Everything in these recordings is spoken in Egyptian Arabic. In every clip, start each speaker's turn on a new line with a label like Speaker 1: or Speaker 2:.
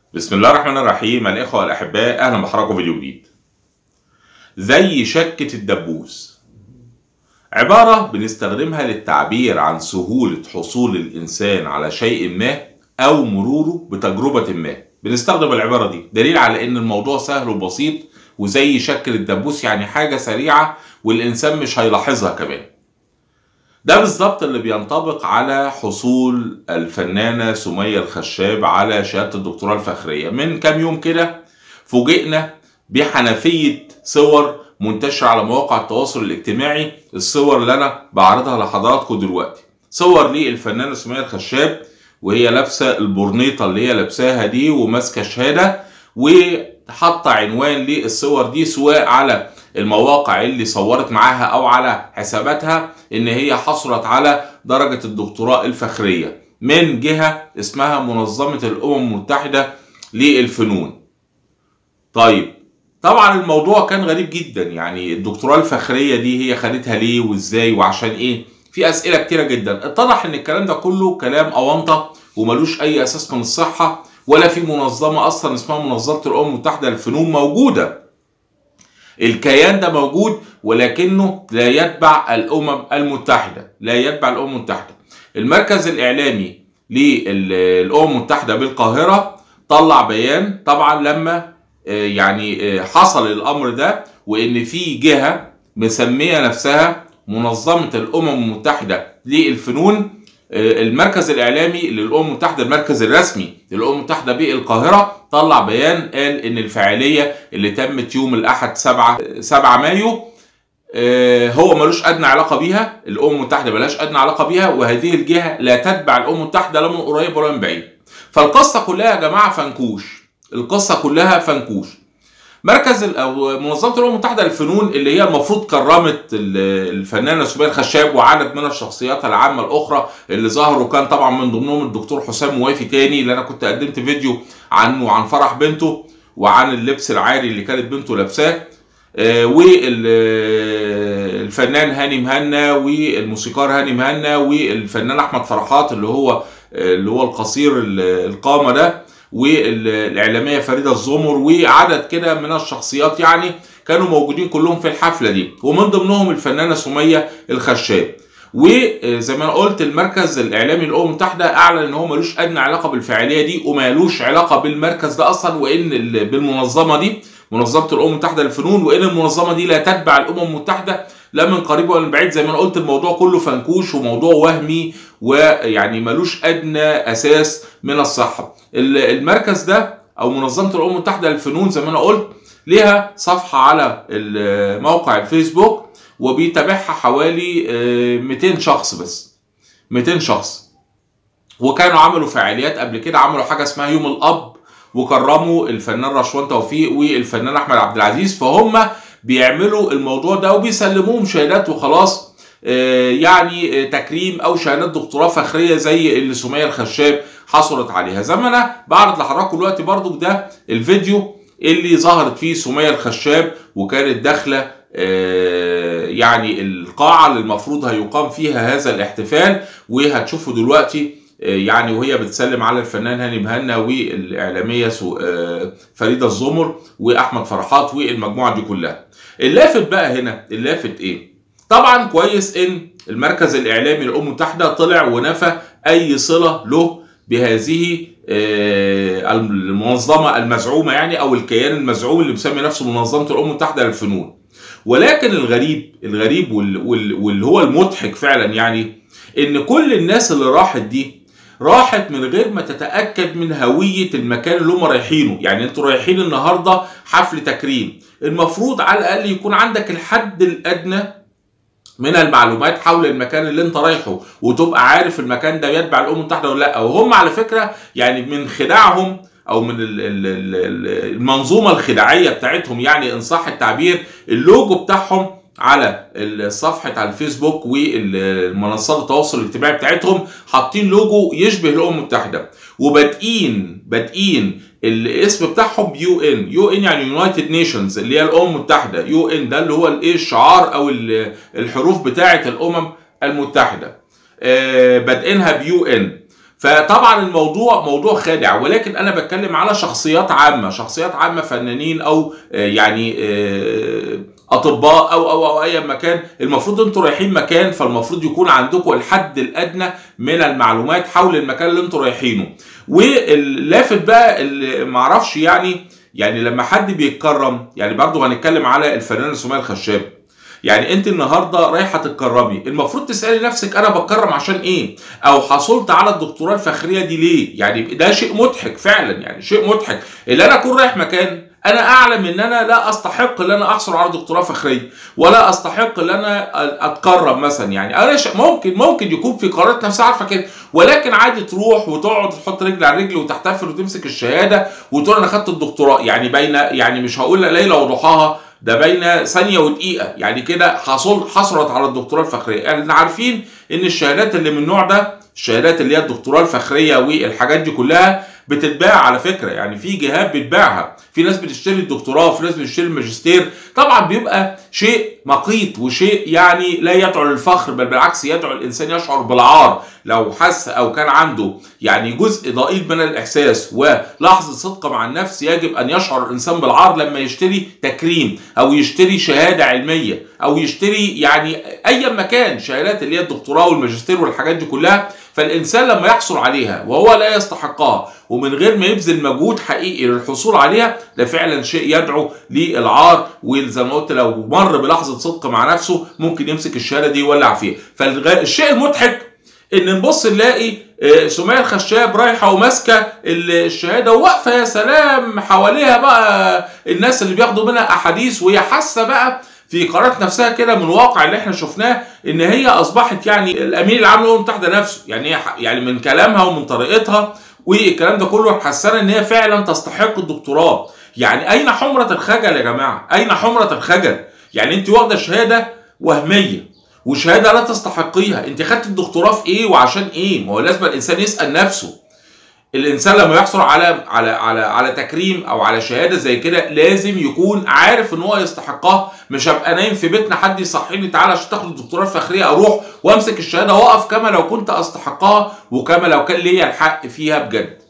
Speaker 1: بسم الله الرحمن الرحيم الإخوة الأحباء أهلا بحضراتكم فيديو جديد زي شكة الدبوس عبارة بنستخدمها للتعبير عن سهولة حصول الإنسان على شيء ما أو مروره بتجربة ما بنستخدم العبارة دي دليل على إن الموضوع سهل وبسيط وزي شكل الدبوس يعني حاجة سريعة والإنسان مش هيلاحظها كمان ده بالظبط اللي بينطبق على حصول الفنانة سمية الخشاب على شهادة الدكتوراه الفخرية من كام يوم كده فوجئنا بحنفية صور منتشرة على مواقع التواصل الاجتماعي الصور اللي أنا بعرضها لحضراتكم دلوقتي صور للفنانة سمية الخشاب وهي لابسة البورنيطة اللي هي لابساها دي وماسكة شهادة وحاطة عنوان للصور دي سواء على المواقع اللي صورت معاها او على حساباتها ان هي حصلت على درجة الدكتوراه الفخرية من جهة اسمها منظمة الامم المتحدة للفنون طيب طبعا الموضوع كان غريب جدا يعني الدكتوراه الفخرية دي هي خدتها ليه وازاي وعشان ايه في اسئلة كتيرة جدا اتضح ان الكلام ده كله كلام اونطة وملوش اي اساس من الصحة ولا في منظمة اصلا اسمها منظمة الامم المتحدة للفنون موجودة الكيان ده موجود ولكنه لا يتبع الامم المتحده لا يتبع الامم المتحده المركز الاعلامي للامم المتحده بالقاهره طلع بيان طبعا لما يعني حصل الامر ده وان في جهه مسميه نفسها منظمه الامم المتحده للفنون المركز الاعلامي للامم المتحده المركز الرسمي للامم المتحده بالقاهره طلع بيان قال ان الفعاليه اللي تمت يوم الاحد 7 7 مايو هو ملوش ادنى علاقه بيها الامم المتحده ملهاش ادنى علاقه بيها وهذه الجهه لا تتبع الامم المتحده لا من قريب ولا من بعيد فالقصه كلها يا جماعه فنكوش القصه كلها فنكوش مركز او منظمه الامم المتحده للفنون اللي هي المفروض كرمت الفنانه سمية الخشاب وعدد من الشخصيات العامه الاخرى اللي ظهروا كان طبعا من ضمنهم الدكتور حسام موافي تاني اللي انا كنت قدمت فيديو عنه وعن فرح بنته وعن اللبس العاري اللي كانت بنته لابساه والفنان هاني مهنا والموسيقار هاني مهنا والفنان احمد فرحات اللي هو اللي هو القصير القامه ده والاعلاميه فريده الزمر وعدد كده من الشخصيات يعني كانوا موجودين كلهم في الحفله دي ومن ضمنهم الفنانه سميه الخشاب وزي ما انا قلت المركز الاعلامي للامم المتحده اعلن ان هو ملوش ادنى علاقه بالفعاليه دي ومالوش علاقه بالمركز ده اصلا وان بالمنظمه دي منظمه الامم المتحده للفنون وان المنظمه دي لا تتبع الامم المتحده لا من قريب ولا من بعيد زي ما انا قلت الموضوع كله فنكوش وموضوع وهمي ويعني ملوش ادنى اساس من الصحه المركز ده او منظمه الامم المتحده للفنون زي ما انا قلت ليها صفحه على موقع الفيسبوك وبيتابعها حوالي 200 شخص بس 200 شخص وكانوا عملوا فعاليات قبل كده عملوا حاجه اسمها يوم الاب وكرموا الفنان رشوان توفيق والفنان احمد عبد العزيز فهم بيعملوا الموضوع ده وبيسلموهم شهادات وخلاص يعني تكريم او شهادات دكتوراه فخريه زي اللي سميه الخشاب حصلت عليها زي ما انا بعرض لحضراتكم دلوقتي برضو ده الفيديو اللي ظهرت فيه سميه الخشاب وكانت داخله يعني القاعه اللي المفروض هيقام فيها هذا الاحتفال وهتشوفوا دلوقتي يعني وهي بتسلم على الفنان هاني مهنا والاعلاميه فريده الزمر واحمد فرحات والمجموعه دي كلها. اللافت بقى هنا اللافت ايه؟ طبعا كويس ان المركز الاعلامي للامم المتحده طلع ونفى اي صله له بهذه المنظمه المزعومه يعني او الكيان المزعوم اللي مسمي نفسه منظمه الامم المتحده للفنون. ولكن الغريب الغريب واللي هو المضحك فعلا يعني ان كل الناس اللي راحت دي راحت من غير ما تتاكد من هويه المكان اللي هم رايحينه يعني انتوا رايحين النهارده حفل تكريم المفروض على الاقل يكون عندك الحد الادنى من المعلومات حول المكان اللي انت رايحه وتبقى عارف المكان ده يتبع الامم المتحده ولا لا وهم على فكره يعني من خداعهم او من المنظومه الخداعيه بتاعتهم يعني ان صح التعبير اللوجو بتاعهم على صفحه على الفيسبوك والمنصات التواصل الاجتماعي بتاعتهم حاطين لوجو يشبه الامم المتحده وبادئين بادئين الاسم بتاعهم يو ان يو ان يعني يونايتد نيشنز اللي هي الامم المتحده يو ان ده اللي هو الايه الشعار او الحروف بتاعه الامم المتحده بادئينها بيو ان فطبعا الموضوع موضوع خادع ولكن انا بتكلم على شخصيات عامه شخصيات عامه فنانين او يعني اطباء او او او اي مكان المفروض انتوا رايحين مكان فالمفروض يكون عندكم الحد الادنى من المعلومات حول المكان اللي انتوا رايحينه واللافت بقى اللي معرفش يعني يعني لما حد بيتكرم يعني برضه هنتكلم على الفنانه سمية الخشاب يعني انت النهارده رايحه تتكرمي المفروض تسالي نفسك انا بتكرم عشان ايه او حصلت على الدكتوراه الفخريه دي ليه يعني ده شيء مضحك فعلا يعني شيء مضحك اللي انا اكون رايح مكان انا اعلم ان انا لا استحق ان انا احصل على دكتوراه فخريه ولا استحق ان انا اتكرم مثلا يعني انا ممكن ممكن يكون في قرارات نفسها عارفه كده ولكن عادي تروح وتقعد تحط رجل على رجل وتحتفل وتمسك الشهاده وتقول انا خدت الدكتوراه يعني بين يعني مش هقول ليله وضحاها ده بين ثانيه ودقيقه يعني كده حصل حصلت على الدكتوراه الفخريه يعني احنا عارفين ان الشهادات اللي من النوع ده الشهادات اللي هي الدكتوراه الفخريه والحاجات دي كلها بتتباع على فكره يعني في جهات بتبيعها في ناس بتشتري الدكتوراه وفي ناس بتشتري الماجستير طبعا بيبقى شيء مقيت وشيء يعني لا يدعو للفخر بل بالعكس يدعو الانسان يشعر بالعار لو حس او كان عنده يعني جزء ضئيل من الاحساس ولحظه صدق مع النفس يجب ان يشعر الانسان بالعار لما يشتري تكريم او يشتري شهاده علميه او يشتري يعني اي مكان شهادات اللي هي الدكتوراه والماجستير والحاجات دي كلها فالانسان لما يحصل عليها وهو لا يستحقها ومن غير ما يبذل مجهود حقيقي للحصول عليها ده فعلا شيء يدعو للعار وزي ما قلت لو مر بلحظه صدق مع نفسه ممكن يمسك الشهاده دي يولع فيها فالشيء المضحك ان نبص نلاقي سمية الخشاب رايحه وماسكه الشهاده وواقفه يا سلام حواليها بقى الناس اللي بياخدوا منها احاديث وهي حاسه بقى في قرارات نفسها كده من الواقع اللي احنا شفناه ان هي اصبحت يعني الامين العام للامم المتحده نفسه يعني هي يعني من كلامها ومن طريقتها والكلام ده كله حسنا ان هي فعلا تستحق الدكتوراه يعني اين حمره الخجل يا جماعه اين حمره الخجل يعني انت واخده شهاده وهميه وشهاده لا تستحقيها انت خدت الدكتوراه في ايه وعشان ايه ما هو لازم الانسان يسال نفسه الانسان لما يحصل على على على على تكريم او على شهاده زي كده لازم يكون عارف ان هو يستحقها مش هبقى نايم في بيتنا حد يصحيني تعالى عشان تاخد الدكتوراه الفخريه اروح وامسك الشهاده واقف كما لو كنت استحقها وكما لو كان ليا الحق فيها بجد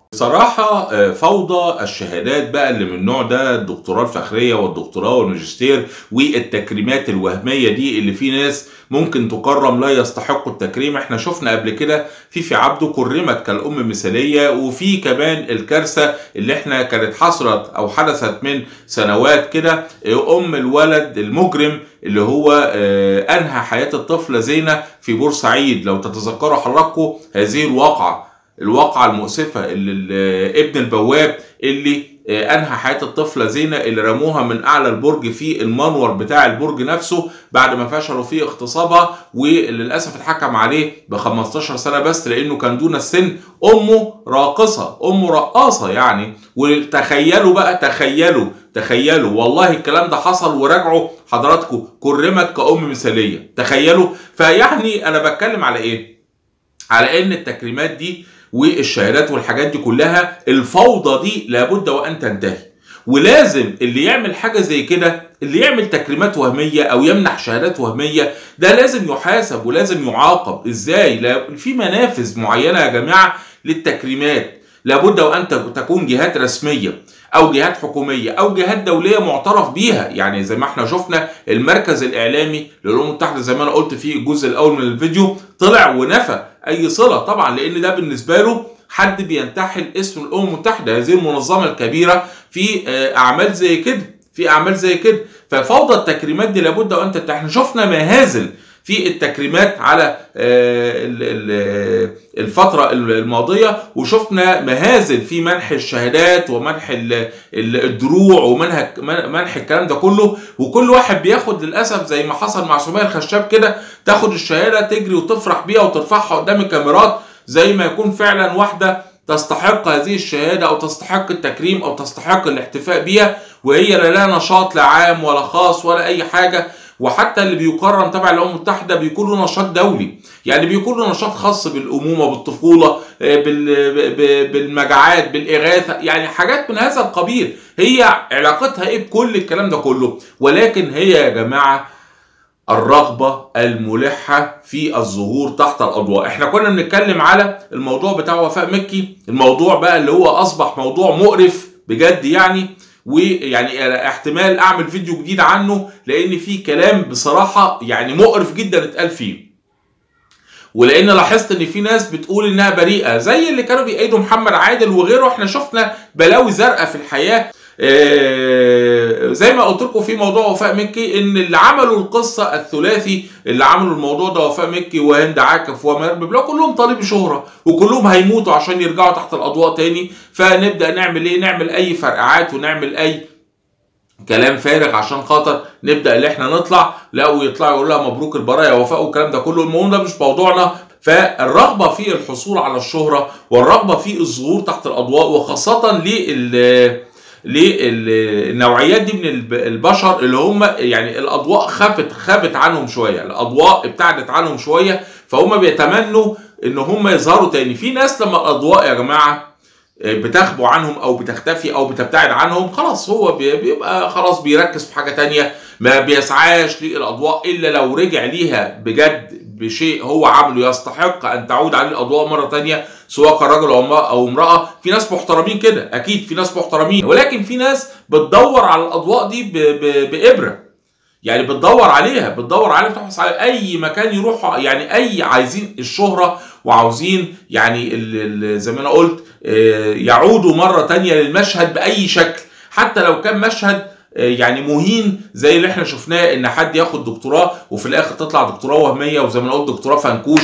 Speaker 1: بصراحة فوضى الشهادات بقى اللي من النوع ده الدكتوراه الفخرية والدكتوراه والماجستير والتكريمات الوهمية دي اللي في ناس ممكن تكرم لا يستحقوا التكريم احنا شفنا قبل كده في في عبده كرمت كالأم مثالية وفي كمان الكارثة اللي احنا كانت حصلت أو حدثت من سنوات كده أم الولد المجرم اللي هو أنهى حياة الطفلة زينة في بورسعيد لو تتذكروا حضراتكم هذه الواقعة الواقعة المؤسفة اللي ابن البواب اللي انهى حياة الطفلة زينة اللي رموها من اعلى البرج في المنور بتاع البرج نفسه بعد ما فشلوا في اغتصابها وللاسف اتحكم عليه ب 15 سنة بس لانه كان دون السن امه راقصة امه رقاصة يعني وتخيلوا بقى تخيلوا تخيلوا والله الكلام ده حصل وراجعوا حضراتكم كرمت كأم مثالية تخيلوا فيعني انا بتكلم على ايه على ان التكريمات دي والشهادات والحاجات دي كلها الفوضى دي لابد وان تنتهي ولازم اللي يعمل حاجه زي كده اللي يعمل تكريمات وهميه او يمنح شهادات وهميه ده لازم يحاسب ولازم يعاقب ازاي لا في منافذ معينه يا جماعه للتكريمات لابد وان تكون جهات رسميه او جهات حكوميه او جهات دوليه معترف بيها يعني زي ما احنا شفنا المركز الاعلامي للامم المتحده زي ما انا قلت في الجزء الاول من الفيديو طلع ونفى اي صله طبعا لان ده بالنسبه له حد بينتحل اسم الامم المتحده هذه المنظمه الكبيره في اعمال زي كده في اعمال زي كده ففوضى التكريمات دي لابد وان تنتهي احنا شفنا مهازل في التكريمات على الفترة الماضية وشفنا مهازل في منح الشهادات ومنح الدروع ومنح منح الكلام ده كله وكل واحد بياخد للأسف زي ما حصل مع سمية الخشاب كده تاخد الشهادة تجري وتفرح بيها وترفعها قدام الكاميرات زي ما يكون فعلا واحدة تستحق هذه الشهادة أو تستحق التكريم أو تستحق الاحتفاء بيها وهي لا لها نشاط لا عام ولا خاص ولا أي حاجة وحتى اللي بيكرم تبع الامم المتحده بيكون له نشاط دولي يعني بيكون له نشاط خاص بالامومه بالطفوله بالمجاعات بالاغاثه يعني حاجات من هذا القبيل هي علاقتها ايه بكل الكلام ده كله ولكن هي يا جماعه الرغبة الملحة في الظهور تحت الأضواء احنا كنا بنتكلم على الموضوع بتاع وفاء مكي الموضوع بقى اللي هو أصبح موضوع مقرف بجد يعني ويعني احتمال اعمل فيديو جديد عنه لان في كلام بصراحه يعني مقرف جدا اتقال فيه ولان لاحظت ان في ناس بتقول انها بريئه زي اللي كانوا بيأيدوا محمد عادل وغيره احنا شفنا بلاوي زرقاء في الحياه آه زي ما قلت لكم في موضوع وفاء مكي ان اللي عملوا القصه الثلاثي اللي عملوا الموضوع ده وفاء مكي وهند عاكف ومرب بلا كلهم طالب شهره وكلهم هيموتوا عشان يرجعوا تحت الاضواء تاني فنبدا نعمل ايه نعمل اي فرقعات ونعمل اي كلام فارغ عشان خاطر نبدا اللي احنا نطلع لا ويطلعوا يقول لها مبروك البراءه وفاء والكلام ده كله الموضوع ده مش موضوعنا فالرغبه في الحصول على الشهره والرغبه في الظهور تحت الاضواء وخاصه لل للنوعيات دي من البشر اللي هم يعني الاضواء خفت خابت عنهم شويه الاضواء ابتعدت عنهم شويه فهم بيتمنوا ان هم يظهروا تاني في ناس لما الاضواء يا جماعه بتخبو عنهم او بتختفي او بتبتعد عنهم خلاص هو بيبقى خلاص بيركز في حاجه تانية ما بيسعاش للاضواء الا لو رجع ليها بجد بشيء هو عمله يستحق ان تعود عليه الاضواء مره تانية سواء كان رجل او امراه في ناس محترمين كده اكيد في ناس محترمين ولكن في ناس بتدور على الاضواء دي بابره يعني بتدور عليها بتدور عليها بتحرص على اي مكان يروحوا يعني اي عايزين الشهره وعاوزين يعني زي ما انا قلت يعودوا مره تانية للمشهد باي شكل حتى لو كان مشهد يعني مهين زي اللي احنا شفناه ان حد ياخد دكتوراه وفي الاخر تطلع دكتوراه وهميه وزي ما انا قلت دكتوراه فنكوش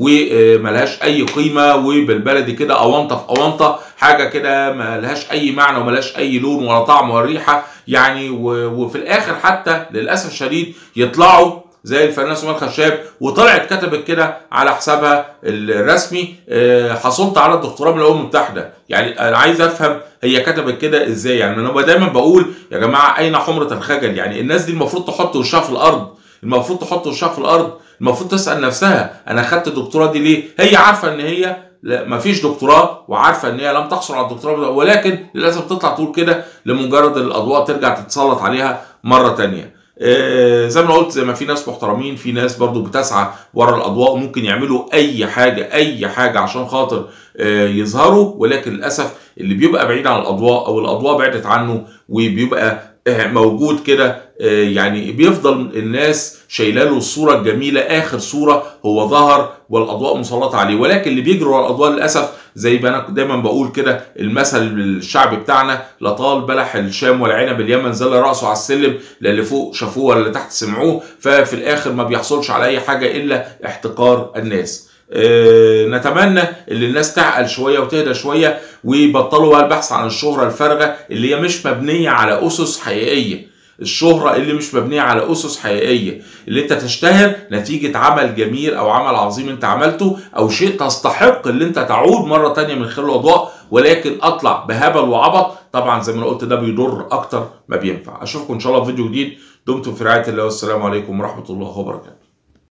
Speaker 1: وملهاش اي قيمه وبالبلدي كده اونطه في اونطه حاجه كده ملهاش اي معنى وملهاش اي لون ولا طعم ولا ريحه يعني وفي الاخر حتى للاسف الشديد يطلعوا زي الفنان سمير خشاب وطلعت كتبت كده على حسابها الرسمي حصلت على الدكتوراه من الامم المتحده يعني انا عايز افهم هي كتبت كده ازاي يعني انا دايما بقول يا جماعه اين حمره الخجل يعني الناس دي المفروض تحط وشها في الارض المفروض تحط وشها في الارض المفروض تسال نفسها انا خدت الدكتوراه دي ليه هي عارفه ان هي ما فيش دكتوراه وعارفه ان هي لم تحصل على الدكتوراه ولكن للاسف تطلع تقول كده لمجرد الاضواء ترجع تتسلط عليها مره تانية آه زي ما قلت زي ما في ناس محترمين في ناس برضو بتسعى ورا الاضواء ممكن يعملوا اي حاجه اي حاجه عشان خاطر آه يظهروا ولكن للاسف اللي بيبقى بعيد عن الاضواء او الاضواء بعدت عنه وبيبقى آه موجود كده يعني بيفضل الناس شايله له الصوره الجميله اخر صوره هو ظهر والاضواء مسلطه عليه ولكن اللي بيجروا ورا الاضواء للاسف زي ما انا دايما بقول كده المثل الشعبي بتاعنا لا طال بلح الشام ولا عنب اليمن زل راسه على السلم لا اللي فوق شافوه ولا اللي تحت سمعوه ففي الاخر ما بيحصلش على اي حاجه الا احتقار الناس أه نتمنى ان الناس تعقل شويه وتهدى شويه ويبطلوا بقى البحث عن الشهره الفارغه اللي هي مش مبنيه على اسس حقيقيه الشهرة اللي مش مبنية على أسس حقيقية اللي انت تشتهر نتيجة عمل جميل أو عمل عظيم انت عملته أو شيء تستحق اللي انت تعود مرة تانية من خلال الأضواء ولكن أطلع بهبل وعبط طبعا زي ما انا قلت ده بيضر أكتر ما بينفع أشوفكم إن شاء الله في فيديو جديد دمتم في رعاية الله والسلام عليكم ورحمة الله وبركاته